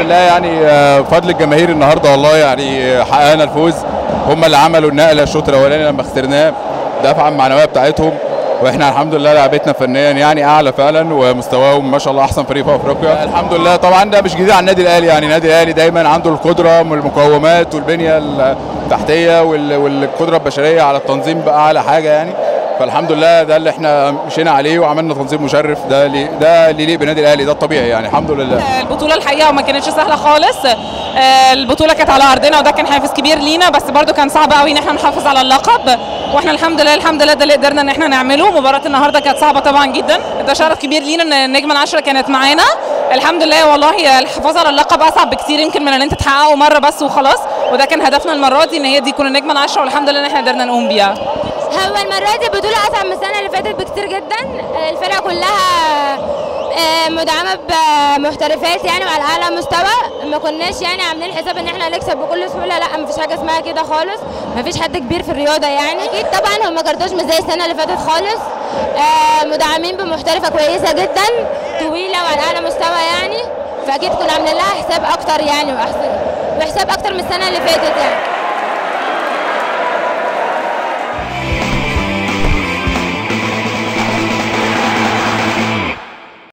لله يعني آه، فضل الجماهير النهارده والله يعني حققنا الفوز هم اللي عملوا النقله الشوط الاولاني لما خسرناه دفعه المعنويه بتاعتهم واحنا الحمد لله لعبتنا فنيا يعني اعلى فعلا ومستواهم ما شاء الله احسن فريق في افريقيا الحمد لله طبعا ده مش جديد على النادي الاهلي يعني النادي الاهلي دايما عنده القدره والمقومات والبنيه التحتيه وال- والقدره البشريه على التنظيم باعلى حاجه يعني فالحمد لله ده اللي احنا مشينا عليه وعملنا تنظيم مشرف ده اللي ده اللي يليق بالنادي الاهلي ده الطبيعي يعني الحمد لله البطولة الحقيقة ما كانتش سهلة خالص آه، البطولة كانت على أرضنا وده كان حافز كبير لينا بس برضو كان صعب قوي إن احنا نحافظ على اللقب واحنا الحمد لله الحمد لله ده اللي قدرنا إن احنا نعمله مباراة النهاردة كانت صعبة طبعا جدا ده شرف كبير لينا إن النجمة العشرة كانت معانا الحمد لله والله الحفاظ على اللقب أصعب بكتير يمكن من إن أنت تحققه مرة بس وخلاص وده كان هدفنا المرة دي إن هي دي تكون النجمة العشرة والحمد لله إن احنا قدرنا نقوم بيها هو المرة دي البطولة أصعب من السنة اللي فاتت بكتير جدا الفرقة كلها آه، مدعمة بمحترفات يعني وعلى أعلى مستوى ما كناش يعني عاملين حساب إن احنا هنكسب بكل سهولة لا مفيش حاجة اسمها كده خالص مفيش حد كبير في الرياضة يعني أكيد طبعا هم ما كاردوش مش زي السنة اللي فاتت خالص آه، مدعمين بمحترفة كويسة جدا طويلة وعلى أعلى مستوى يعني فأكيد كنا عاملين لها حساب أكتر يعني وأحسن وحساب أكتر من السنة اللي فاتت يعني